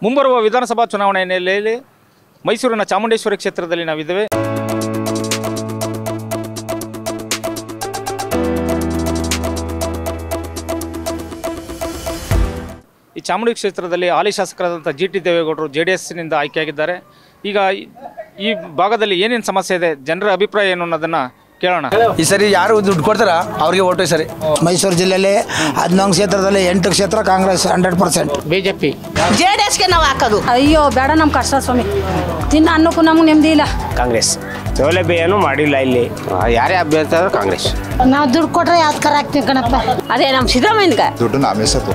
ಮುಂಬರುವ ವಿಧಾನಸಭಾ ಚುನಾವಣೆ ಹಿನ್ನೆಲೆಯಲ್ಲಿ ಮೈಸೂರಿನ ಚಾಮುಂಡೇಶ್ವರಿ ಕ್ಷೇತ್ರದಲ್ಲಿ ನಾವಿದ್ದೇವೆ ಈ ಚಾಮುಂಡಿ ಕ್ಷೇತ್ರದಲ್ಲಿ ಹಾಲಿ ಶಾಸಕರಾದಂಥ ಜಿ ಟಿ ದೇವೇಗೌಡರು ಜೆ ಡಿ ಎಸ್ನಿಂದ ಆಯ್ಕೆಯಾಗಿದ್ದಾರೆ ಈಗ ಈ- ಈ ಭಾಗದಲ್ಲಿ ಏನೇನು ಸಮಸ್ಯೆ ಇದೆ ಜನರ ಅಭಿಪ್ರಾಯ ಏನು ಅನ್ನೋದನ್ನು ಕೇಳೋಣ ಈ ಸರಿ ಯಾರು ದುಡ್ಡು ಕೊಡ್ತಾರ ಅವ್ರಿಗೆ ಓಟು ಈ ಸರಿ ಮೈಸೂರು ಜಿಲ್ಲೆಯಲ್ಲಿ ಹದಿನೊಂದು ಕ್ಷೇತ್ರದಲ್ಲಿ ಎಂಟು ಕ್ಷೇತ್ರ Congress hundred percent BJP J D ಎಸ್ಗೆ ನಾವು ಹಾಕೋದು ಅಯ್ಯೋ ಬೇಡ ನಮ್ಮ ಕಷ್ಟ ಸ್ವಾಮಿ ತಿನ್ನ ಅನ್ನಕ್ಕೂ ನಮ್ಗೆ ನೆಮ್ಮದಿ ಇಲ್ಲ ಕಾಂಗ್ರೆಸ್ ಸೌಲಭ್ಯ ಏನು ಮಾಡಿಲ್ಲ ಇಲ್ಲಿ ಯಾರೇ ಅಭ್ಯರ್ಥಿ ಆದ್ರೂ ಕಾಂಗ್ರೆಸ್ ನಾವು ದುಡ್ಡು ಕೊಟ್ರೆ ಯಾವ್ದು ಕರ ಹಾಕ್ತೀವಿ ಕಣಪ್ಪ ಅದೇ ನಮ್ಮ ಸಿದ್ದರಾಮಯ್ಯನ್ಗೆ ದುಡ್ಡು ನಾವೇ ಸತ್ತು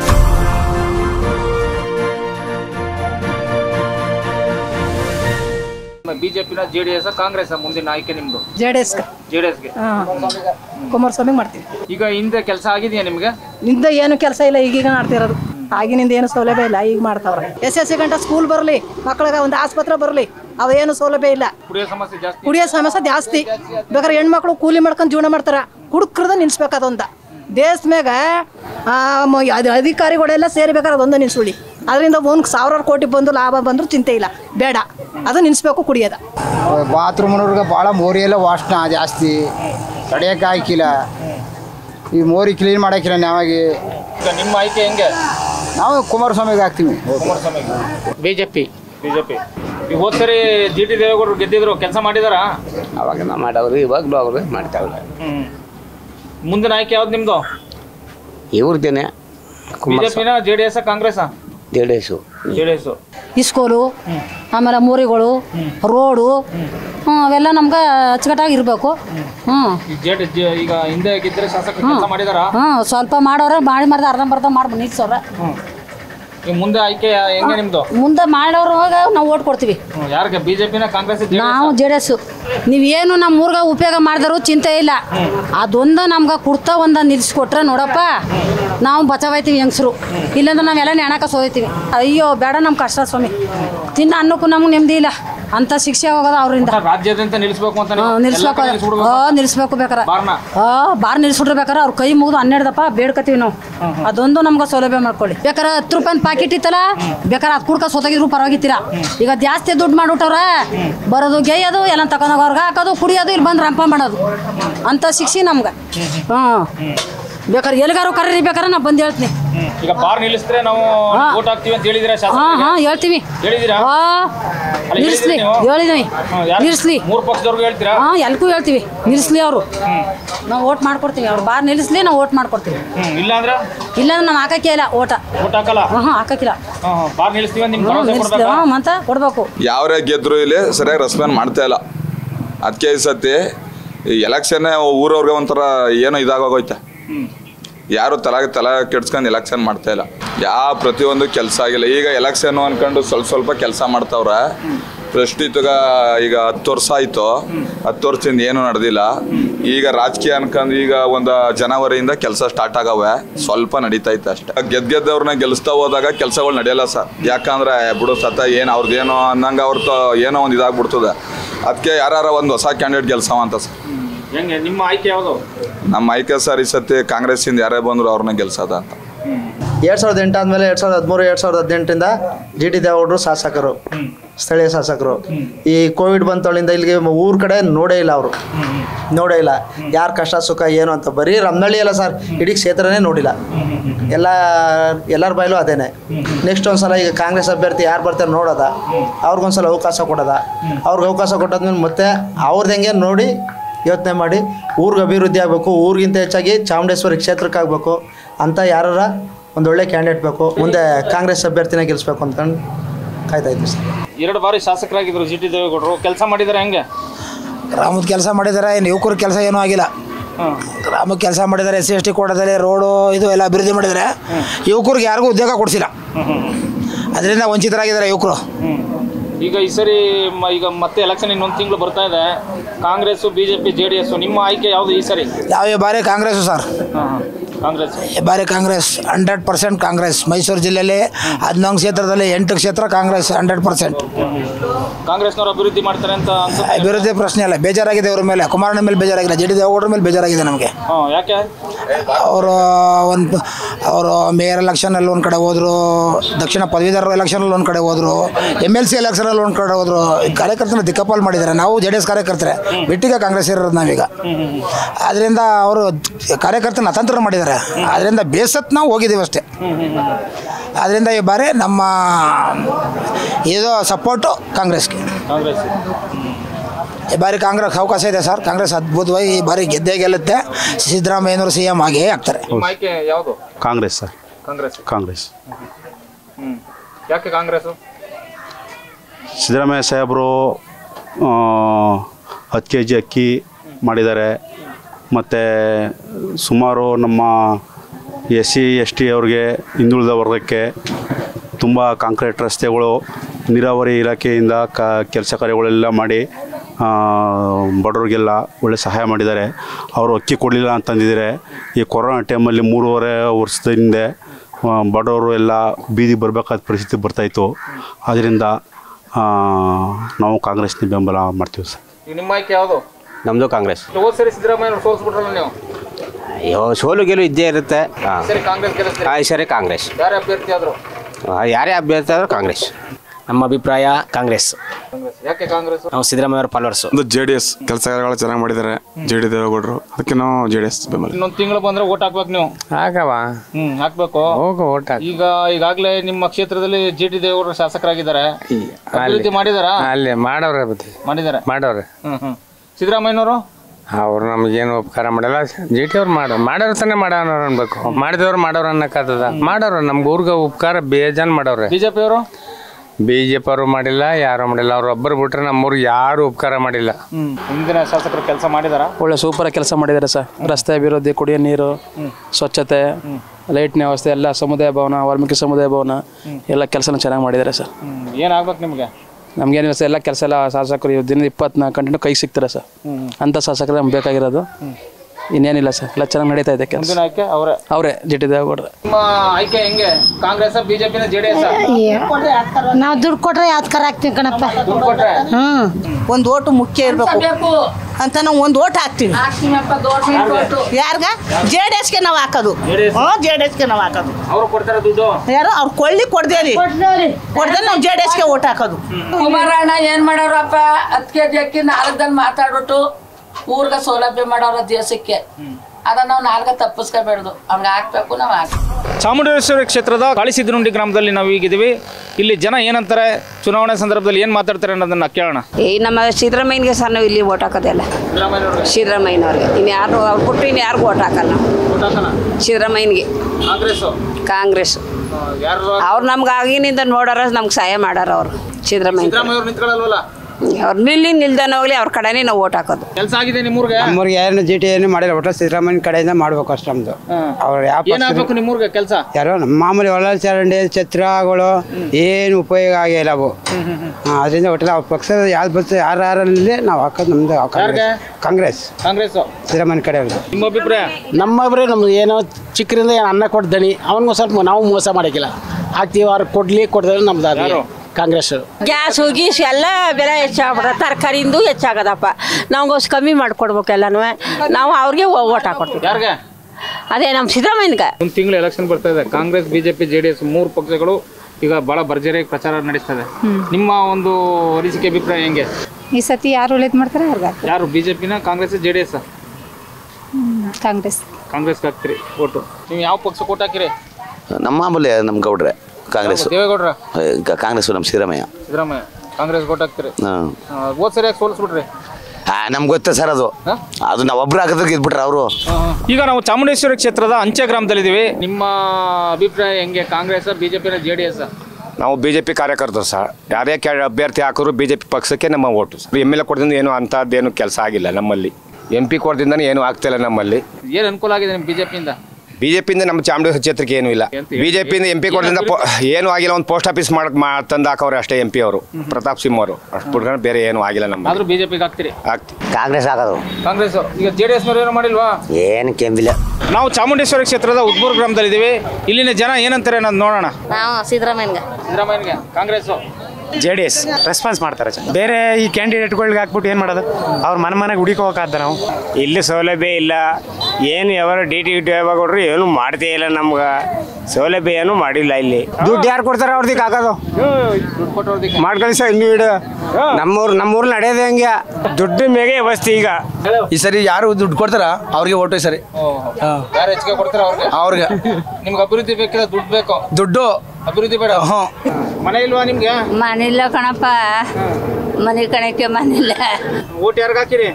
ಬಿಜೆಪಿನ ಜೆ ಡಿ ಎಸ್ ಕಾಂಗ್ರೆಸ್ ಮುಂದಿನ ಆಯ್ಕೆ ನಿಮ್ಮದು ಜೆ ಡಿ ಎಸ್ಗೆ ಜೆ ಡಿ ಎಸ್ಗೆ ಕುಮಾರಸ್ವಾಮಿ ಮಾಡ್ತೀವಿ ಈಗ ಹಿಂದೆ ಕೆಲಸ ಆಗಿದೆಯಾ ನಿಮಗೆ ನಿಂದ ಏನು ಕೆಲಸ ಇಲ್ಲ ಈಗೀಗ ಮಾಡ್ತಿರೋದು ಆಗಿನಿಂದ ಏನು ಸೌಲಭ್ಯ ಇಲ್ಲ ಈಗ ಮಾಡ್ತಾವ್ರೆ ಎಸ್ ಎಸ್ ಸಿ ಗಂಟ ಸ್ಕೂಲ್ ಬರಲಿ ಮಕ್ಕಳಿಗೆ ಒಂದು ಆಸ್ಪತ್ರೆ ಬರಲಿ ಅವೇನು ಸೌಲಭ್ಯ ಇಲ್ಲ ಕುಡಿಯೋ ಸಮಸ್ಯೆ ಜಾಸ್ತಿ ಕುಡಿಯೋ ಸಮಸ್ಯೆ ಜಾಸ್ತಿ ಬೇಕಾದ್ರೆ ಹೆಣ್ಮಕ್ಳು ಕೂಲಿ ಮಾಡ್ಕೊಂಡು ಜೀವನ ಮಾಡ್ತಾರ ಕುಡುಕ್ರದ ನಿಲ್ಸ್ಬೇಕು ಅದೊಂದ ದೇಶ ಮ್ಯಾಗ ಆ, ಮ- ಅದ್- ಅಧಿಕಾರಿಗಳೆಲ್ಲ ಸೇರಿಬೇಕಾದ್ರೆ ಅದೊಂದು ನಿಲ್ಸುಳಿ ಅದರಿಂದ ಒಂದು ಸಾವಿರಾರು ಕೋಟಿ ಬಂದು ಲಾಭ ಬಂದರೂ ಚಿಂತೆ ಇಲ್ಲ ಬೇಡ ಅದು ನಿಲ್ಲಿಸ್ಬೇಕು ಕುಡಿಯೋದ ಬಾತ್ರೂಮ್ನವ್ರಿಗೆ ಭಾಳ ಮೋರಿ ಎಲ್ಲ ವಾಸನ ಜಾಸ್ತಿ ತಡೆಯೋಕೆ ಹಾಕಿಲ್ಲ ಈ ಮೋರಿ ಕ್ಲೀನ್ ಮಾಡೋಕ್ಕಿಲ್ಲ ನಾವಾಗಿ ಈಗ ನಿಮ್ಮ ಆಯ್ಕೆ ಹೆಂಗೆ ನಾವು ಕುಮಾರಸ್ವಾಮಿಗೆ ಹಾಕ್ತೀವಿ ಕುಮಾರಸ್ವಾಮಿಗೆ ಬಿಜೆಪಿ ಬಿಜೆಪಿ ಈಗ ಹೋದ್ ಸರಿ ಜಿ ಟಿ ದೇವೇಗೌಡರು ಗೆದ್ದಿದ್ರು ಕೆಲಸ ಮಾಡಿದಾರಾ ಅವಾಗ ನಾವು ಮಾಡೋರು ಇವಾಗಲೂ ಅವರು ಮಾಡ್ತಾವ್ರೆ ಹ್ಮ್ ಮುಂದಿನ ಆಯ್ಕೆ ಯಾವ್ದು ನಿಮ್ದು ಇವ್ರದ್ದೇನೆ ಕುಮಾರಸ್ವಾಮಿ ಬಿಜೆಪಿನ J D S Congress J D S J D S ಇಸ್ಕೋಲು ಆಮೇಲೆ ಮೋರಿಗಳು ರೋಡು ಹ್ಞೂ ಅವೆಲ್ಲ ನಮ್ಗೆ ಅಚ್ಚುಕಟ್ಟಾಗಿ ಇರಬೇಕು ಹ್ಞೂ ಈಗ ಹಿಂದೆ ಗೆದ್ದರೆ ಶಾಸಕ ಕೆಲಸ ಮಾಡಿದಾರಾ ಹ್ಞೂ ಸ್ವಲ್ಪ ಮಾಡೋರೆ ಮಾಡಿ ಮಾಡಿದ ಅರ್ಧಂಬರ್ಧ ಮಾಡಿ ನಿಲ್ಸೋರೆ ಈಗ ಮುಂದೆ ಆಯ್ಕೆ ಹೆಂಗೆ ನಿಮ್ದು ಮುಂದೆ ಮಾಡೋರ್ವಾಗ ನಾವು ಓಟ್ ಕೊಡ್ತೀವಿ ಹ್ಮ್, ಯಾರಿಗೆ ಬಿಜೆಪಿನ ಕಾಂಗ್ರೆಸ್ ನಾವು ಜೆ ಡಿ ಎಸ್ ನೀವೇನು ನಮ್ಮ ಊರ್ಗ ಉಪಯೋಗ ಮಾಡಿದ್ರು ಚಿಂತೆ ಇಲ್ಲ ಅದೊಂದು ನಮ್ಗೆ ಕುಡ್ತಾ ಒಂದು ನಿಲ್ಸ್ಕೊಟ್ರೆ ನೋಡಪ್ಪ ನಾವು ಬಚಾವೈತೀವಿ ಹೆಂಗಸರು ಇಲ್ಲಾಂದ್ರೆ ನಾವೆಲ್ಲ ನೆಣಕ ಸೋಯ್ತೀವಿ ಅಯ್ಯೋ ಬೇಡ ನಮ್ಮ ಕಷ್ಟ ಸ್ವಾಮಿ ತಿನ್ನ ಅನ್ನಕ್ಕೂ ನಮ್ಗೆ ನೆಮ್ಮದಿ ಇಲ್ಲ ಅಂತ ಶಿಕ್ಷೆ ಹೋಗೋದು ಅವರಿಂದ ರಾಜ್ಯಾದ್ಯಂತ ನಿಲ್ಲಿಸ್ಬೇಕು ಅಂತ ನೀವು ನಿಲ್ಸ್ಬೇಕು ಎಲ್ಲ ಕಡೆ ನಿಲ್ಲಿಸ್ಬಿಡ್ಬೇಕು. ಹಾಂ ನಿಲ್ಸ್ಬೇಕು ಬೇಕಾರೆ ಬಾರ್ನ ಹಾಂ ಬಾರ್ ನಿಲ್ಸ್ಬಿಟ್ರೆ ಬೇಕಾರೆ ಅವ್ರ ಕೈ ಮುಗಿದು ಹನ್ನೆರಡಪ್ಪ ಬೇಡ್ಕತೀವಿ ನಾವು ಅದೊಂದು ನಮ್ಗೆ ಸೌಲಭ್ಯ ಮಾಡ್ಕೊಳ್ಳಿ ಬೇಕಾರೆ ಹತ್ತು ರೂಪಾಯಿ ಪಾಕೆಟ್ ಇತ್ತಲ್ಲ ಬೇಕಾರೆ ಅದು ಕುಡ್ಕ ಸೋತಾಗಿದ್ರು ಪರವಾಗಿತ್ತೀರ ಈಗ ಜಾಸ್ತಿ ದುಡ್ಡು ಮಾಡ್ಬಿಟ್ಟವ್ರೆ ಬರೋದು ಗೆಯ್ಯೋದು ಎಲ್ಲ ತಗೊಂಡೋಗಿ ಅವ್ರಿಗೆ ಹಾಕೋದು ಕುಡಿಯೋದು ಇಲ್ಲಿ ಬಂದು ರಂಪ ಮಾಡೋದು ಅಂತ ಶಿಕ್ಷೆ ನಮ್ಗೆ ಹಾಂ ಬೇಕಾರೆ ಎಲ್ಲಿಗಾರು ಕರೀರಿ ಬೇಕಾರೆ ನಾ ಬಂದು ಹೇಳ್ತೀನಿ ಹ್ಮ್. ಈಗ ಬಾರ್ ನಿಲ್ಲಿಸಿದ್ರೆ ನಾವು ಹಾ. ಓಟ್ ಹಾಕ್ತೀವಿ ಅಂತ ಹೇಳಿದಿರಾ ಹಾಂ ಶಾಸಕ ಹಾಂ ಹೇಳ್ತೀವಿ ಹೇಳಿದಿರಾ ಹಾಂ ಅಲ್ಲ, ನಿಲ್ಲಿಸ್ಲಿ ಹೇಳಿದ್ರಿ ನೀವು? ಹೇಳಿದ್ವಿ ನಿಲ್ಲಿಸ್ಲಿ ಮೂರು ಪಕ್ಷದವ್ರಿಗೂ ಹೇಳ್ತೀರಾ ಹಾಂ ಎಲ್ಗೂ ಹೇಳ್ತೀವಿ ನಿಲ್ಲಿಸ್ಲಿ ಅವರು ನಾವು ಓಟ್ ಮಾಡ್ಕೊಡ್ತೀವಿ ಅವ್ರು ಬಾರ್ ನಿಲ್ಲಿಸ್ಲಿ ನಾವು ಓಟ್ ಮಾಡ್ಕೊಡ್ತೀವಿ ಹ್ಮ್ ಇಲ್ಲಾಂದ್ರೆ ಇಲ್ಲಾಂದ್ರೆ ನಾವು ಹಾಕಕ್ಕೆ ಇಲ್ಲ ಓಟ ಓಟ್ ಹಾಕಲ್ಲ ಹಾಂ ಹಾಂ ಹಾಕಕ್ಕಿಲ್ಲ ಹ್ಮ್, ಹ್ಮ್. ಬಾರ್ ನಿಲ್ಲಿಸ್ತೀವಿ ಅಂತ ನಿಮ್ಗೆ ಹ್ಞೂ ಭರವಸೆ ನಿಲ್ಲಿಸ್ಲಿ ಕೊಡ್ಬೇಕಾ ಹಾಂ ಮತ್ತೆ ಕೊಡಬೇಕು ಯಾವ್ರೇ ಗೆದ್ರು ಇಲ್ಲಿ ಸರಿಯಾಗಿ ರೆಸ್ಪಾನ್ಸ್ ಮಾಡ್ತಾ ಇಲ್ಲ ಅದಕ್ಕೆ ಈ ಸತಿ ಈ ಎಲೆಕ್ಷನ್ ಊರವ್ರಿಗೆ ಒಂಥರ ಏನೋ ಇದಾಗೋಗೋಯ್ತೆ ಯಾರು ತಲೆ ತಲೆ ಕೆಡ್ಸ್ಕೊಂಡು ಎಲೆಕ್ಷನ್ ಮಾಡ್ತಾ ಇಲ್ಲ ಯಾವ ಪ್ರತಿಯೊಂದು ಕೆಲಸ ಆಗಿಲ್ಲ ಈಗ ಎಲೆಕ್ಷನ್ ಅನ್ಕೊಂಡು ಸ್ವಲ್ಪ ಸ್ವಲ್ಪ ಕೆಲಸ ಮಾಡ್ತಾವ್ರೆ ಪ್ರಶ್ನಿತಗ ಈಗ ಹತ್ತು ವರ್ಷ ಆಯ್ತು ಹತ್ತು ವರ್ಷದಿಂದ ಏನು ನಡೆದಿಲ್ಲ ಈಗ ರಾಜಕೀಯ ಅನ್ಕೊಂಡು ಈಗ ಒಂದು ಜನವರಿಯಿಂದ ಕೆಲಸ ಸ್ಟಾರ್ಟ್ ಆಗವೆ ಸ್ವಲ್ಪ ನಡೀತೈತೆ ಅಷ್ಟೇ ಗೆದ್ ಗೆದ್ದವ್ರನ್ನ ಗೆಲ್ಲಿಸ್ತಾ ಹೋದಾಗ ಕೆಲಸಗಳು ನಡೆಯಲ್ಲ ಸರ್ ಯಾಕಂದ್ರೆ ಬಿಡು ಸತ ಏನು ಅವ್ರದ್ದೇನೋ ಅನ್ನಂಗೆ ಅವ್ರದ್ದು ಏನೋ ಒಂದು ಇದಾಗ್ಬಿಡ್ತದೆ ಅದಕ್ಕೆ ಯಾರ ಒಂದು ಹೊಸ ಕ್ಯಾಂಡಿಡೇಟ್ ಗೆಲ್ಸವ ಅಂತ ಸರ್ ಹೆಂಗೆ ನಿಮ್ಮ ಆಯ್ಕೆ ಯಾವುದು ನಮ್ಮ ಆಯ್ಕೆ ಸರ್ ಈ ಸತಿ ಕಾಂಗ್ರೆಸ್ಸಿಂದ ಯಾರೇ ಬಂದ್ರು ಅವ್ರನ್ನ ಗೆಲ್ಸದ ಅಂತ ಎರಡು ಸಾವಿರದ ಎಂಟು ಆದಮೇಲೆ ಎರಡು ಸಾವಿರದ ಹದಿಮೂರು ಎರಡು ಸಾವಿರದ ಹದಿನೆಂಟರಿಂದ ಜಿ ಟಿ ದೇವೇಗೌಡರು ಶಾಸಕರು ಸ್ಥಳೀಯ ಶಾಸಕರು ಈ ಕೋವಿಡ್ ಬಂತಳಿಂದ ಇಲ್ಲಿಗೆ ಊರ ಕಡೆ ನೋಡೇ ಇಲ್ಲ ಅವರು ನೋಡೇ ಇಲ್ಲ ಯಾರ ಕಷ್ಟ ಸುಖ ಏನು ಅಂತ ಬರೀ ರಮ್ನಳ್ಳಿ ಅಲ್ಲ ಸರ್ ಇಡೀ ಕ್ಷೇತ್ರನೇ ನೋಡಿಲ್ಲ ಎಲ್ಲ ಎಲ್ಲರ ಬಾಯಲ್ಲೂ ಅದೇನೆ ನೆಕ್ಸ್ಟ್ ಒಂದ್ಸಲ ಈಗ ಕಾಂಗ್ರೆಸ್ ಅಭ್ಯರ್ಥಿ ಯಾರು ಬರ್ತಾರೆ ನೋಡೋದ ಅವ್ರಿಗೊಂದ್ಸಲ ಅವಕಾಶ ಕೊಡೋದ ಅವ್ರಿಗೆ ಅವಕಾಶ ಕೊಟ್ಟಾದ್ಮೇಲೆ ಮತ್ತೆ ಅವ್ರದ್ದು ಹೆಂಗೆ ನೋಡಿ ಯೋಚನೆ ಮಾಡಿ ಊರಿಗೆ ಅಭಿವೃದ್ಧಿ ಆಗಬೇಕು ಊರಿಗಿಂತ ಹೆಚ್ಚಾಗಿ ಚಾಮುಂಡೇಶ್ವರಿ ಕ್ಷೇತ್ರಕ್ಕೆ ಆಗಬೇಕು ಅಂತ ಯಾರ ಒಂದೊಳ್ಳೆ ಕ್ಯಾಂಡಿಡೇಟ್ ಬೇಕು ಮುಂದೆ ಕಾಂಗ್ರೆಸ್ ಅಭ್ಯರ್ಥಿನ ಗೆಲ್ಲಿಸ್ಬೇಕು ಅಂದ್ಕೊಂಡು ಕಾಯ್ತಾ ಇದ್ದೀವಿ ಸರ್ ಎರಡು ಬಾರಿ ಶಾಸಕರಾಗಿದ್ರು ಜಿ ಟಿ ದೇವೇಗೌಡರು ಕೆಲಸ ಮಾಡಿದಾರೆ ಹೆಂಗೆ ಗ್ರಾಮದ ಕೆಲಸ ಮಾಡಿದ್ದಾರೆ ಇನ್ನು ಯುವಕರ ಕೆಲಸ ಏನೂ ಆಗಿಲ್ಲ ಹ್ಮ್. ಗ್ರಾಮಕ್ಕೆ ಕೆಲಸ ಮಾಡಿದ್ದಾರೆ ಎಸ್ ಸಿ ಎಸ್ ಟಿ ಕೋಟದಲ್ಲಿ ರೋಡು ಇದು ಎಲ್ಲ ಅಭಿವೃದ್ಧಿ ಮಾಡಿದ್ದಾರೆ ಯುವಕರಿಗೆ ಯಾರಿಗೂ ಉದ್ಯೋಗ ಕೊಡಿಸಿಲ್ಲ ಅದರಿಂದ ವಂಚಿತರಾಗಿದ್ದಾರೆ ಯುವಕರು ಹ್ಮ್. ಈಗ ಈ ಸರಿ ಮ- ಈಗ ಮತ್ತೆ ಎಲೆಕ್ಷನ್ ಇನ್ನೊಂದು ತಿಂಗಳು ಬರ್ತಾ ಇದೆ Congress BJP J D S ನಿಮ್ಮ ಆಯ್ಕೆ ಯಾವುದು ಈ ಸರಿ ಯಾವ ಬಾರಿ ಕಾಂಗ್ರೆಸ್ಸು ಸರ್ ಕಾಂಗ್ರೆಸ್ ಈ ಬಾರಿ ಕಾಂಗ್ರೆಸ್ ಹಂಡ್ರೆಡ್ ಪರ್ಸೆಂಟ್ ಕಾಂಗ್ರೆಸ್ ಮೈಸೂರು ಜಿಲ್ಲೆಯಲ್ಲಿ ಹದಿನೊಂದು ಕ್ಷೇತ್ರದಲ್ಲಿ ಎಂಟು ಕ್ಷೇತ್ರ ಕಾಂಗ್ರೆಸ್ ಹಂಡ್ರೆಡ್ ಪರ್ಸೆಂಟ್ ಕಾಂಗ್ರೆಸ್ನವರು ಅಭಿವೃದ್ಧಿ ಮಾಡ್ತಾರೆ ಅಂತ ಅನ್ಸುತ್ತೆ ಅಭಿವೃದ್ಧಿ ಪ್ರಶ್ನೆ ಇಲ್ಲ ಬೇಜಾರಾಗಿದೆ ಅವ್ರ ಮೇಲೆ ಕುಮಾರಣ್ಣ ಮೇಲೆ ಬೇಜಾರಾಗಿಲ್ಲ ಜೆ ಡಿ ದೇವೇಗೌಡರ ಮೇಲೆ ಬೇಜಾರಾಗಿದೆ ನಮಗೆ ಹಾಂ ಯಾಕೆ ಅವರು ಒಂದು ಅವರು ಮೇಯರ್ ಎಲೆಕ್ಷನಲ್ಲಿ ಒಂದು ಕಡೆ ಹೋದರು ದಕ್ಷಿಣ ಪದವೀಧರ ಎಲೆಕ್ಷನಲ್ಲಿ ಒಂದು ಕಡೆ ಹೋದರು ಎಮ್ ಎಲ್ ಸಿ ಎಲೆಕ್ಷನಲ್ಲಿ ಒಂದು ಕಡೆ ಹೋದರು ಈ ಕಾರ್ಯಕರ್ತನ ದಿಕ್ಕಪಾಲ್ ಮಾಡಿದ್ದಾರೆ ನಾವು ಜೆ ಡಿ ಎಸ್ ಕಾರ್ಯಕರ್ತರೆ ಬಿಟ್ಟಿಗೆ ಕಾಂಗ್ರೆಸ್ ಇರೋದು ನಾವೀಗ ಅದರಿಂದ ಅವರು ಕಾರ್ಯಕರ್ತನ ಅತಂತ್ರ ಮಾಡಿದ್ದಾರೆ ಅದರಿಂದ ಬೇಸತ್ತು ನಾವು ಹೋಗಿದ್ದೀವಿ ಅಷ್ಟೇ ಅದರಿಂದ ಈ ಬಾರಿ ನಮ್ಮ ಇದು ಸಪೋರ್ಟು ಕಾಂಗ್ರೆಸ್ಗೆ ಕಾಂಗ್ರೆಸ್ ಈ ಬಾರಿ ಕಾಂಗ್ರೆಸ್ ಅವಕಾಶ ಇದೆ ಸರ್ ಕಾಂಗ್ರೆಸ್ ಅದ್ಭುತವಾಗಿ ಈ ಬಾರಿ ಗೆದ್ದೇ ಗೆಲ್ಲುತ್ತೆ ಸಿದ್ದರಾಮಯ್ಯನವರು ಸಿ ಎಂ ಆಗೇ ಆಗ್ತಾರೆ ನಿಮ್ಮ ಆಯ್ಕೆ ಯಾವುದು ಕಾಂಗ್ರೆಸ್ ಸರ್ ಕಾಂಗ್ರೆಸ್ ಕಾಂಗ್ರೆಸ್ ಹ್ಞೂ ಯಾಕೆ ಕಾಂಗ್ರೆಸ್ಸು ಸಿದ್ದರಾಮಯ್ಯ ಸಾಹೇಬರು ಹತ್ತು ಕೆ ಜಿ ಅಕ್ಕಿ ಮಾಡಿದ್ದಾರೆ ಮತ್ತು ಸುಮಾರು ನಮ್ಮ ಎಸ್ ಸಿ ಎಸ್ ಟಿ ಅವ್ರಿಗೆ ಹಿಂದುಳಿದ ವರ್ಗಕ್ಕೆ ತುಂಬ ಕಾಂಕ್ರೀಟ್ ರಸ್ತೆಗಳು ನೀರಾವರಿ ಇಲಾಖೆಯಿಂದ ಕ ಕೆಲಸ ಕಾರ್ಯಗಳೆಲ್ಲ ಮಾಡಿ ಆ, ಬಡವ್ರಿಗೆಲ್ಲ ಒಳ್ಳೆ ಸಹಾಯ ಮಾಡಿದ್ದಾರೆ ಅವರು ಅಕ್ಕಿ ಕೊಡಲಿಲ್ಲ ಅಂತಂದಿದ್ದಾರೆ ಈ ಕೊರೋನಾ ಟೈಮಲ್ಲಿ ಮೂರುವರೆ ವರ್ಷದ ಹಿಂದೆ ಆ, ಬಡವರು ಎಲ್ಲ ಬೀದಿ ಬರಬೇಕಾದ ಪರಿಸ್ಥಿತಿ ಬರ್ತಾಯಿತ್ತು ಆದ್ದರಿಂದ ಆ, ನಾವು ಕಾಂಗ್ರೆಸ್ನ ಬೆಂಬಲ ಮಾಡ್ತೀವಿ ಸರ್ ಈಗ ನಿಮ್ಮ ಆಯ್ಕೆ ಯಾವುದು ನಮ್ಮದು ಕಾಂಗ್ರೆಸ್ ಹೋದ ಸರಿ ಸಿದ್ದರಾಮಯ್ಯ ಸೋಲ್ಸ್ಬಿಟ್ರಲ್ಲ ನೀವು ಅಯ್ಯೋ ಸೋಲು ಗೆಲು ಇದ್ದೇ ಇರುತ್ತೆ ಹಾಂ ಸರಿ ಕಾಂಗ್ರೆಸ್ ಗೆಲ್ಲಿಸ್ತೀರಿ ಈ ಸರಿ ಕಾಂಗ್ರೆಸ್ ಯಾರೇ ಅಭ್ಯರ್ಥಿ ಆದ್ರು ಆ, ಯಾರೇ ಅಭ್ಯರ್ಥಿ ಆದರೂ ಕಾಂಗ್ರೆಸ್ ನಮ್ಮ ಅಭಿಪ್ರಾಯ ಕಾಂಗ್ರೆಸ್ ಕಾಂಗ್ರೆಸ್ ಯಾಕೆ ಕಾಂಗ್ರೆಸ್ ನಾವು ಸಿದ್ದರಾಮಯ್ಯ ಅವರ ಫಾಲೋವರ್ಸ್ ಒಂದು ಜೆ ಡಿ ಎಸ್ ಕೆಲಸ ಕಾರ್ಯಗಳು ಚೆನ್ನಾಗಿ ಮಾಡಿದ್ದಾರೆ ಜೆ ಡಿ ದೇವೇಗೌಡರು ಅದಕ್ಕೆ ನಾವು ಜೆ ಡಿ ಎಸ್ ಬೆಂಬಲ ಇನ್ನೊಂದು ತಿಂಗಳು ಬಂದ್ರೆ ಓಟ್ ಹಾಕ್ಬೇಕು ನೀವು ಆಗವ ಹ್ಮ್ ಹಾಕ್ಬೇಕು ಹೋಗು ಓಟ್ ಹಾಕಿ ಈಗ ಈಗಾಗಲೇ ನಿಮ್ಮ ಕ್ಷೇತ್ರದಲ್ಲಿ ಜಿ ಟಿ ದೇವರು ಶಾಸಕರಾಗಿದ್ದಾರೆ ಅಭಿವೃದ್ಧಿ ಮಾಡಿದಾರಾ ಅಲ್ಲಿ ಮಾಡವ್ರೆ ಬುದ್ಧಿ ಮಾಡಿದ್ದಾರೆ ಮಾಡವ್ರೆ ಹ್ಮ್ ಹ್ಮ್ ಸಿದ್ದರಾಮಯ್ಯನವರು ಅವ್ರು ನಮಗೇನು ಉಪಕಾರ ಮಾಡಲ್ಲ ಜಿ ಟಿ ಅವ್ರು ಮಾಡೋ ಮಾಡೋರು ತಾನೇ ಮಾಡೋರು ಅನ್ಬೇಕು ಮಾಡಿದವ್ರು ಮಾಡೋರು ಅನ್ನಕ್ಕಾಗ್ತದ ಮಾಡೋರು ನಮ್ಗೆ ಊರ್ಗೆ ಉಪಕಾರ ಬೇಜಾನ್ ಮಾಡವ್ರೆ ಬಿಜೆಪಿ ಅವರು ಬಿ ಜೆ ಪಿ ಅವರು ಮಾಡಿಲ್ಲ ಯಾರು ಮಾಡಿಲ್ಲ ಅವ್ರು ಒಬ್ಬರು ಬಿಟ್ರೆ ನಮ್ಮೂರಿಗೆ ಯಾರು ಉಪಕಾರ ಮಾಡಿಲ್ಲ ಹ್ಮ್ ಹಿಂದಿನ ಶಾಸಕರು ಕೆಲಸ ಮಾಡಿದಾರಾ ಒಳ್ಳೆ ಸೂಪರ್ ಕೆಲಸ ಮಾಡಿದ್ದಾರೆ ಸರ್ ರಸ್ತೆ ಅಭಿವೃದ್ಧಿ ಕುಡಿಯೋ ನೀರು ಸ್ವಚ್ಛತೆ ಲೈಟ್ನ ವ್ಯವಸ್ಥೆ ಎಲ್ಲ ಸಮುದಾಯ ಭವನ ವಾಲ್ಮೀಕಿ ಸಮುದಾಯ ಭವನ ಎಲ್ಲ ಕೆಲಸನ ಚೆನ್ನಾಗಿ ಮಾಡಿದ್ದಾರೆ ಸರ್ ಹ್ಮ್ ಏನಾಗ್ಬೇಕು ನಿಮ್ಗೆ ನಮ್ಗೇನು ವ್ಯವಸ್ಥೆ ಎಲ್ಲ ಕೆಲಸ ಎಲ್ಲ ಶಾಸಕರು ಇವ್ ದಿನ ಇಪ್ಪತ್ನಾಲ್ಕು ಗಂಟೆ ಕೈಗೆ ಸಿಗ್ತಾರೆ ಸರ್ ಅಂಥ ಶಾಸಕರು ನಮ್ಗೆ ಬೇಕಾಗಿರೋದು ಇನ್ನೇನಿಲ್ಲ ಸರ್ ಎಲ್ಲ ಚೆನ್ನಾಗಿ ನಡೀತಾ ಇದೆ ಕೆಲಸ ಮುಂದಿನ ಆಯ್ಕೆ ಅವರೇ ಅವರೇ ಜಿ ಟಿ ದೇವೇಗೌಡ್ರೆ ನಿಮ್ಮ ಆಯ್ಕೆ ಹೆಂಗೆ ಕಾಂಗ್ರೆಸ್ ಬಿಜೆಪಿನ ಜೆ ಡಿ ಎಸ್ ನಾವು ದುಡ್ಡು ಕೊಟ್ರೆ ಯಾವ್ದು ಕರ ಹಾಕ್ತೀವಿ ಕಣಪ್ಪ ದುಡ್ಡು ಕೊಟ್ರೆ ಹ್ಮ್ ಒಂದು ಓಟು ಮುಖ್ಯ ಇರಬೇಕು ಅಂತ ನಾವು ಒಂದು ಓಟ್ ಹಾಕ್ತೀವಿ ಯಾರ್ಗ ಜೆ ಡಿ ಎಸ್ಗೆ ನಾವು ಹಾಕೋದು ಹ್ಞೂ ಜೆ ಡಿ ಎಸ್ಗೆ ನಾವು ಹಾಕೋದು ಅವ್ರು ಕೊಡ್ತಾರೆ ದುಡ್ಡು ಯಾರು ಅವ್ರು ಕೊಳ್ಳಿ ಕೊಡ್ದೇರಿ ಕೊಡ್ದೆ ನಾವು ಜೆ ಡಿ ಎಸ್ಗೆ ಓಟ್ ಹಾಕೋದು ಕುಮಾರಣ್ಣ ಏನ್ ಮಾಡೋರಪ್ಪ ಹತ್ತು ಕೆ ಜಿ ಅಕ್ಕಿ ನಾಲ್ಕದಲ್ಲಿ ಮಾತಾಡ್ಬಿಟ್ಟು ಊರ್ಗ ಸೌಲಭ್ಯ ಮಾಡೋರ ದೇಶಕ್ಕೆ ಅದನ್ನ ನಾವು ನಾಲ್ಕ ತಪ್ಪಿಸ್ಕೋಬೇಡ್ದು ಹಂಗ ಹಾಕ್ಬೇಕು ನಾವು ಹಾಕ್ಬೇಕು ಚಾಮುಂಡೇಶ್ವರಿ ಕ್ಷೇತ್ರದ ಕಾಳಿಸಿದ್ದನುಂಡಿ ಗ್ರಾಮದಲ್ಲಿ ನಾವು ಈಗಿದ್ದೀವಿ ಇಲ್ಲಿ ಜನ ಏನಂತಾರೆ ಚುನಾವಣೆ ಸಂದರ್ಭದಲ್ಲಿ ಏನು ಮಾತಾಡ್ತಾರೆ ಅನ್ನೋದನ್ನ ಕೇಳೋಣ ಈ ನಮ್ಮ ಸಿದ್ದರಾಮಯ್ಯನಿಗೆ ಸರ್ ನಾವು ಇಲ್ಲಿ ಓಟ್ ಹಾಕೋದಿಲ್ಲ ಸಿದ್ದರಾಮಯ್ಯನವ್ರಿಗೆ ಇನ್ನು ಯಾರು ಅವ್ರು ಕೊಟ್ಟು ಇನ್ನು ಯಾರಿಗೂ ಓಟ್ ಹಾಕಲ್ಲ ನಾವು ಸಿದ್ದರಾಮಯ್ಯನಿಗೆ ಕಾಂಗ್ರೆಸ್ ಕಾಂಗ್ರೆಸ್ ಯಾರು ಅವ್ರು ನಮ್ಗೆ ಆಗಿನಿಂದ ನೋಡಾರ ನಮ್ಗೆ ಸಹಾಯ ಮಾಡಾರ ಅವರು ಸಿದ್ದರಾಮಯ್ಯ ಸಿದ್ದರಾಮಯ್ಯ ಅವ್ರು ನಿಂತ್ಕೊಳ್ಳಲ್ವಲ್ಲ ಅವ್ರು ನಿಲ್ಲಿ ನಿಲ್ದಾನ ಹೋಗ್ಲಿ ಅವ್ರ ಕಡೆನೇ ನಾವು ಓಟ್ ಹಾಕೋದು ಕೆಲಸ ಆಗಿದೆ ನಿಮ್ಮೂರ್ಗೆ ನಮ್ಮೂರಿಗೆ ಏನು ಜಿ ಟಿ ಏನು ಮಾಡಿಲ್ಲ ಒಟ್ಟು ಸಿದ್ದರಾಮಯ್ಯ ಕಡೆಯಿಂದ ಮಾಡ್ಬೇಕು ಅಷ್ಟು ನಮ್ದು ಅವ್ರು ಯಾವ ಏನಾಗಬೇಕು ನಿಮ್ಮೂರ್ಗೆ ಕೆಲಸ ಯಾರೋ ನಮ್ಮ ಮಾಮೂಲಿ ಹೊಲ ಚರಂಡಿ ಛತ್ರಗಳು ಏನು ಉಪಯೋಗ ಆಗಿಲ್ಲ ಅವು ಹಾ, ಅದರಿಂದ ಒಟ್ಟು ನಾವು ಪಕ್ಷದ ಯಾವ್ದು ಬಸ್ ಯಾರು ಯಾರಲ್ಲಿ ನಾವು ಹಾಕೋದು ನಮ್ದು ಕಾಂಗ್ರೆಸ್ ಕಾಂಗ್ರೆಸ್ ಕಾಂಗ್ರೆಸ್ ಸಿದ್ದರಾಮಯ್ಯ ಕಡೆ ಅವ್ರದ್ದು ನಿಮ್ಮ ಅಭಿಪ್ರಾಯ ನಮ್ಮೊಬ್ಬರೇ ನಮ್ದು ಏನೋ ಚಿಕ್ಕರಿಂದ ಏನು ಅನ್ನ ಕೊಟ್ಟು ದಣಿ ಅವನಿಗೂ ಸ್ವಲ್ಪ ನಾವು ಮೋಸ ಮಾಡೋಕ್ಕಿಲ್ಲ ಹಾಕ್ತೀವಿ ಅವ್ರು ಕೊಡ್ಲಿ ಕೊಡ್ತಾರೆ ನಮ್ದು ಅದು ಕಾಂಗ್ರೆಸ್ ಗ್ಯಾಸು ಗೀಸು ಎಲ್ಲ ಬೆಲೆ ಹೆಚ್ಚಾಗ್ಬಿಡ ತರಕಾರಿಯಿಂದ ಹೆಚ್ಚಾಗದಪ್ಪ ನಮ್ಗೋಸ್ ಕಮ್ಮಿ ಮಾಡ್ಕೊಡ್ಬೇಕು ಎಲ್ಲನೂ ನಾವು ಅವ್ರಿಗೆ ಓಟ್ ಹಾಕೊಡ್ತೀವಿ ಯಾರಿಗೆ ಅದೇ ನಮ್ಮ ಸಿದ್ದರಾಮಯ್ಯನಿಗೆ ಒಂದು ತಿಂಗಳು ಎಲೆಕ್ಷನ್ ಬರ್ತಾ ಇದೆ Congress BJP J D S ಮೂರು ಪಕ್ಷಗಳು ಈಗ ಬಹಳ ಭರ್ಜರಿಯಾಗಿ ಪ್ರಚಾರ ನಡೆಸ್ತದೆ ನಿಮ್ಮ ಒಂದು ಅನಿಸಿಕೆ ಅಭಿಪ್ರಾಯ ಹೆಂಗೆ ಈ ಸತಿ ಯಾರು ಒಳ್ಳೇದು ಮಾಡ್ತಾರೆ ಅವ್ರಿಗೆ ಹಾಕ್ತಾರೆ. ಯಾರು ಬಿಜೆಪಿನ ಕಾಂಗ್ರೆಸ್ ಜೆ ಡಿ ಎಸ್ ಹ್ಮ್, ಕಾಂಗ್ರೆಸ್ ಕಾಂಗ್ರೆಸ್ಗೆ ಹಾಕ್ತೀರಿ ಓಟು ನೀವು ಯಾವ ಪಕ್ಷ ಕೊಟ್ಟು ಹಾಕಿರಿ ನಮ್ಮ ಮಾಮೂಲಿ ನಮ್ಮ ಗೌಡ್ರೆ ಕಾಂಗ್ರೆಸ್ ದೇವೇಗೌಡ್ರ ಕಾಂಗ್ರೆಸ್ ನಮ್ಮ ಸಿದ್ದರಾಮಯ್ಯ ಸಿದ್ದರಾಮಯ್ಯ ಕಾಂಗ್ರೆಸ್ ಕೊಟ್ಟು ಹಾಕ್ತೀರಿ ಹಾಂ ಹೋದ್ ಸರಿಯಾಗಿ ಸೋಲಿಸ್ಬಿಟ್ರಿ ನಮ್ಗೆ ಗೊತ್ತೇ ಸರ್ ಅದು ಅದು ನಾವು ಒಬ್ರು ಹಾಕಿದ್ರೆ ಗೆದ್ಬಿಟ್ರೆ ಅವರು ಈಗ ನಾವು ಚಾಮುಂಡೇಶ್ವರಿ ಕ್ಷೇತ್ರದ ಅಂಚೆ ಗ್ರಾಮದಲ್ಲಿದ್ದೀವಿ ನಿಮ್ಮ ಅಭಿಪ್ರಾಯ ಹೆಂಗೆ ಕಾಂಗ್ರೆಸ್ ಬಿಜೆಪಿನ ಜೆ ಡಿ ಎಸ್ ನಾವು ಬಿ ಜೆ ಪಿ ಕಾರ್ಯಕರ್ತರು ಸರ್ ಯಾರೇ ಕೆ ಅಭ್ಯರ್ಥಿ ಹಾಕಿದ್ರು ಬಿ ಜೆ ಪಿ ಪಕ್ಷಕ್ಕೆ ನಮ್ಮ ಓಟು ಎಮ್ ಎಲ್ ಎ ಕೊಡದಿಂದ ಏನು ಅಂಥದ್ದೇನು ಕೆಲಸ ಆಗಿಲ್ಲ ನಮ್ಮಲ್ಲಿ ಎಂ ಪಿ ಕೊಡದಿಂದನೇ ಏನೂ ಆಗ್ತಿಲ್ಲ ನಮ್ಮಲ್ಲಿ ಏನು ಅನುಕೂಲ ಆಗಿದೆ ನಿಮ್ಮ ಬಿಜೆಪಿಯಿಂದ ಬಿ ಜೆ ಪಿಯಿಂದ ನಮ್ಮ ಚಾಮರಾಜ ಕ್ಷೇತ್ರಕ್ಕೆ ಏನೂ ಇಲ್ಲ ಬಿ ಜೆ ಪಿಯಿಂದ ಎಂ ಪಿ ಕೊಡೋದ್ರಿಂದ ಪೋ- ಏನೂ ಆಗಿಲ್ಲ ಒಂದು ಪೋಸ್ಟ್ ಆಫೀಸ್ ಮಾಡಕ್ ಮಾ ತಂದು ಹಾಕವ್ರೆ ಅಷ್ಟೇ ಎಂ ಪಿ ಅವರು ಪ್ರತಾಪ್ ಸಿಂಹ ಅವರು ಅಷ್ಟು ಬಿಟ್ಕೊಂಡು ಬೇರೆ ಏನೂ ಆಗಿಲ್ಲ ನಮ್ಮ ಆದ್ರೂ ಬಿಜೆಪಿಗೆ ಹಾಕ್ತೀರಿ ಆಗ್ತಿ ಕಾಂಗ್ರೆಸ್ ಆಗೋದು ಕಾಂಗ್ರೆಸ್ ಈಗ ಜೆ ಡಿ ಎಸ್ ಏನು ಮಾಡಿಲ್ವಾ ಏನು ಕೆಂಬಿಲ್ಲ ನಾವು ಚಾಮುಂಡೇಶ್ವರಿ ಕ್ಷೇತ್ರದ ಉದ್ಬೂರು ಗ್ರಾಮದಲ್ಲಿದ್ದೀವಿ ಇಲ್ಲಿನ ಜನ ಏನಂತಾರೆ ಅನ್ನೋದು ನೋಡೋಣ ನಾವು ಸಿದ್ದರಾಮಯ್ಯಗೆ ಸಿದ್ದರಾಮಯ್ಯಗೆ Congress J D S response ಮಾಡ್ತಾರೆ ಜನ. ಬೇರೆ ಈ ಕ್ಯಾಂಡಿಡೇಟ್ಗಳಿಗೆ ಹಾಕ್ಬಿಟ್ಟು ಏನು ಮಾಡೋದು ಅವ್ರ ಮನೆ ಮನೆಗೆ ಹುಡುಕೋಕಾದ ನಾವು ಇಲ್ಲಿ ಸೌಲಭ್ಯ ಇಲ್ಲ ಏನು ಯಾವಾಗ ಡಿ ಟಿ ಟಿ ಕೊಡ್ರಿ ಏನು ಮಾಡ್ತೇ ಇಲ್ಲ ನಮ್ಗೆ ಸೌಲಭ್ಯ ಏನು ಮಾಡಿಲ್ಲ ಇಲ್ಲಿ ದುಡ್ಡು ಯಾರು ಕೊಡ್ತಾರೆ ಅವ್ರದಕ್ಕೆ ಹಾಕೋದು ಮಾಡ್ಕೊಳ್ಳಿ ಸರ್ ಇನ್ನು ಇಡು ನಮ್ಮೂರು ನಮ್ಮೂರು ನಡೆಯೋದು ಹೆಂಗೆ ದುಡ್ಡು ಮೇಗೆ ವ್ಯವಸ್ಥೆ ಈಗ ಈ ಸರಿ ಯಾರು ದುಡ್ಡು ಕೊಡ್ತಾರ ಅವ್ರಿಗೆ ಓಟು ಈ ಸರಿ ಯಾರು ಹೆಚ್ಚಿಗೆ ಕೊಡ್ತಾರೆ ಅವ್ರಿಗೆ ಅವ್ರಿಗೆ ನಿಮ್ಗೆ ಅಭಿವೃದ್ಧಿ ಬೇಕಿಲ್ಲ ದುಡ್ಡು ಬೇಕು ದುಡ್ಡು ಅಭಿವೃದ್ಧಿ ಬೇಡ ಮನೆ ಇಲ್ವಾ ನಿಮ್ಗೆ ಮನಿಲ್ಲ ಕಣಪ್ಪ ಮನೆ ಕಣಕ್ಕೆ ಮನಿಲ್ಲ ಓಟ್ ಯಾರಿಗೆ ಹಾಕಿರಿ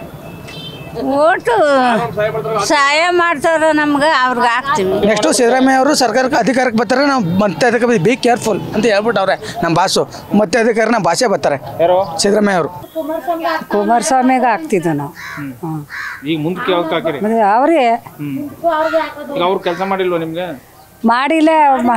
ಓಟು ಸಹಾಯ ಮಾಡ್ತಾರ ನಮ್ಗೆ ಅವ್ರಿಗೆ ಹಾಕ್ತೀವಿ ನೆಕ್ಸ್ಟು ಸಿದ್ದರಾಮಯ್ಯ ಅವರು ಸರ್ಕಾರಕ್ಕೆ ಅಧಿಕಾರಕ್ಕೆ ಬರ್ತಾರೆ ನಾವು ಮತ್ತೆ ಅದಕ್ಕೆ ಬಿ ಕೇರ್ಫುಲ್ ಅಂತ ಹೇಳ್ಬಿಟ್ಟವ್ರೆ ನಮ್ಮ ಬಾಸು ಮತ್ತೆ ಅಧಿಕಾರ ನಮ್ಮ ಭಾಷೆ ಬರ್ತಾರೆ ಸಿದ್ದರಾಮಯ್ಯ ಅವರು ಕುಮಾರಸ್ವಾಮಿಗೆ ಹಾಕ್ತಿದ್ವು ನಾವು ಈಗ ಮುಂದಕ್ಕೆ ಯಾವಾಗ ಹಾಕಿರಿ ಮತ್ತೆ ಅವರೇ ಈಗ ಅವ್ರು ಕೆಲಸ ಮಾಡಿಲ್ವಾ ನಿಮ್ಗೆ ಮಾಡಿಲ್ಲ ಅವ್ರ್ ಮಾ-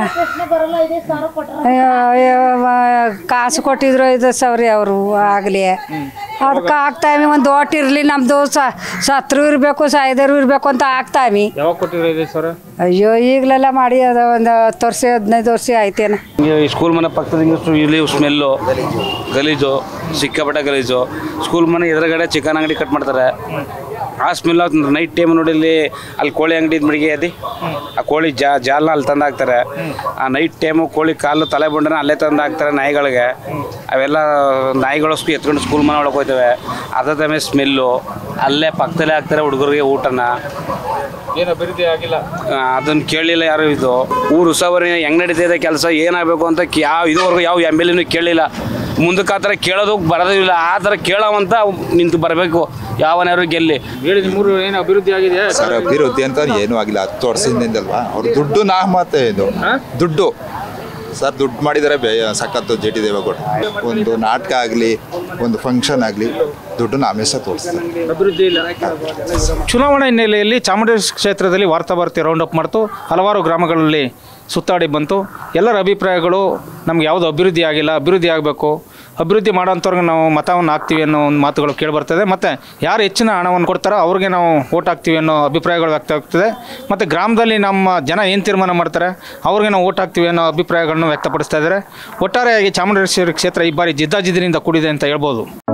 ಅಯ್ಯೋ, ಅಯ್ಯೋ, ವ- ಕಾಸು ಕೊಟ್ಟಿದ್ರು ಐದು ಸಾವಿರ ಅವರು ಆಗಲಿ ಅದಕ್ಕೆ ಹಾಕ್ತಾವಿ ಒಂದು ಓಟ್ ಇರಲಿ ನಮ್ಮದು ಸತ್ರು ಇರಬೇಕು ಸಾಯ್ದರು ಇರಬೇಕು ಅಂತ ಹಾಕ್ತಾವಿ ಯಾವಾಗ ಕೊಟ್ಟಿರೋ ಇದೆ ಸರ್ ಅಯ್ಯೋ ಈಗಲೆಲ್ಲ ಮಾಡಿ ಅದು ಒಂದು ಹತ್ತು ವರ್ಷ ಹದಿನೈದು ವರ್ಷ ಆಯ್ತೇನ ಹಿಂಗೆ ಈ ಸ್ಕೂಲ್ ಮನೆ ಪಕ್ಕದ ಹಿಂಗೆ ಇಲ್ಲಿ ಸ್ಮೆಲ್ಲು ಗಲೀಜು ಸಿಕ್ಕಾಪಟ್ಟೆ ಗಲೀಜು ಸ್ಕೂಲ್ ಮನೆ ಎದುರುಗಡೆ ಚಿಕನ್ ಅಂಗಡಿ ಕಟ್ ಮಾಡ್ತಾರೆ ಆ ಸ್ಮೆಲ್ ನೈಟ್ ಟೈಮ್ ನೋಡಿ ಇಲ್ಲಿ ಅಲ್ಲಿ ಕೋಳಿ ಅಂಗಡಿ ಮಡಿಗೆ ಅದಿ ಆ ಕೋಳಿ ಜಾ ಜಾಲ್ನ ಅಲ್ಲಿ ತಂದು ಹಾಕ್ತಾರೆ ಆ ನೈಟ್ ಟೈಮು ಕೋಳಿ ಕಾಲು ತಲೆ ಬಂಡನ ಅಲ್ಲೇ ತಂದು ಹಾಕ್ತಾರೆ ನಾಯಿಗಳಿಗೆ ಅವೆಲ್ಲ ನಾಯಿಗಳು ಸ್ಕೂ ಎತ್ಕೊಂಡು ಸ್ಕೂಲ್ ಮನೆ ಒಳಗೆ ಹೋಗ್ತವೆ ಅದ ಟೈಮೇ ಸ್ಮೆಲ್ಲು ಅಲ್ಲೇ ಪಕ್ಕದಲ್ಲೇ ಹಾಕ್ತಾರೆ ಹುಡುಗರಿಗೆ ಊಟನ ಏನು ಅಭಿವೃದ್ಧಿ ಆಗಿಲ್ಲ ಅದನ್ನು ಕೇಳಲಿಲ್ಲ ಯಾರು ಇದು ಊರು ಉಸಾವರಿ ಹೆಂಗ್ ನಡೀತಿದೆ ಕೆಲಸ ಏನಾಗಬೇಕು ಅಂತ ಕಿ- ಯಾವ ಇದುವರೆಗೂ ಯಾವ ಎಮ್ ಎಲ್ ಎನೂ ಕೇಳಲಿಲ್ಲ ಮುಂದಕ್ಕೆ ಆ ಥರ ಕೇಳೋದು ಬರೋದಿಲ್ಲ ಆ ಥರ ಕೇಳೋವಂತ ನಿಂತು ಬರಬೇಕು ಯಾವನಾರು ಗೆಲ್ಲಿ ಹೇಳಿ ನಿಮ್ಮೂರು ಏನು ಅಭಿವೃದ್ಧಿ ಆಗಿದೆ ಸರ್ ಅಭಿವೃದ್ಧಿ ಅಂತ ಏನೂ ಆಗಿಲ್ಲ ಹತ್ತು ವರ್ಷದಿಂದಲ್ವಾ ಅವ್ರು ದುಡ್ಡು ನಾ ಮತ್ತೆ ಇದು ದುಡ್ಡು ಸರ್ ದುಡ್ಡು ಮಾಡಿದರೆ ಬೇ ಸಖತ್ತು ಜೆ ಟಿ ದೇವೇಗೌಡ ಒಂದು ನಾಟಕ ಆಗಲಿ ಒಂದು ಫಂಕ್ಷನ್ ಆಗಲಿ ದುಡ್ಡು ನಾಮೇಶ ತೋರಿಸ್ತಾರೆ ಅಭಿವೃದ್ಧಿ ಇಲ್ಲ ಚುನಾವಣಾ ಹಿನ್ನೆಲೆಯಲ್ಲಿ ಚಾಮುಂಡೇಶ್ವರಿ ಕ್ಷೇತ್ರದಲ್ಲಿ ವಾರ್ತಾವಾರ್ತೆ ರೌಂಡ್ ಅಪ್ ಮಾಡ್ತು ಹಲವಾರು ಗ್ರಾಮಗಳಲ್ಲಿ ಸುತ್ತಾಡಿ ಬಂತು ಎಲ್ಲರ ಅಭಿಪ್ರಾಯಗಳು ನಮ್ಗೆ ಯಾವುದು ಅಭಿವೃದ್ಧಿ ಆಗಿಲ್ಲ ಅಭಿವೃದ್ಧಿ ಆಗಬೇಕು ಅಭಿವೃದ್ಧಿ ಮಾಡೋಂಥವ್ರಿಗೆ ನಾವು ಮತವನ್ನು ಹಾಕ್ತೀವಿ ಅನ್ನೋ ಒಂದು ಮಾತುಗಳು ಕೇಳಿಬರ್ತದೆ ಮತ್ತು ಯಾರು ಹೆಚ್ಚಿನ ಹಣವನ್ನು ಕೊಡ್ತಾರೋ ಅವ್ರಿಗೆ ನಾವು ಓಟ್ ಹಾಕ್ತೀವಿ ಅನ್ನೋ ಅಭಿಪ್ರಾಯಗಳು ವ್ಯಕ್ತ ಆಗ್ತದೆ ಮತ್ತು ಗ್ರಾಮದಲ್ಲಿ ನಮ್ಮ ಜನ ಏನು ತೀರ್ಮಾನ ಮಾಡ್ತಾರೆ ಅವ್ರಿಗೆ ನಾವು ಓಟ್ ಹಾಕ್ತೀವಿ ಅನ್ನೋ ಅಭಿಪ್ರಾಯಗಳನ್ನು ವ್ಯಕ್ತಪಡಿಸ್ತಾ ಇದ್ದಾರೆ ಒಟ್ಟಾರೆಯಾಗಿ ಚಾಮುಂಡೇಶ್ವರಿ ಕ್ಷೇತ್ರ ಈ ಬಾರಿ ಜಿದ್ದಾಜಿದ್ದಿನಿಂದ ಕೂಡಿದೆ ಅಂತ ಹೇಳ್ಬೋದು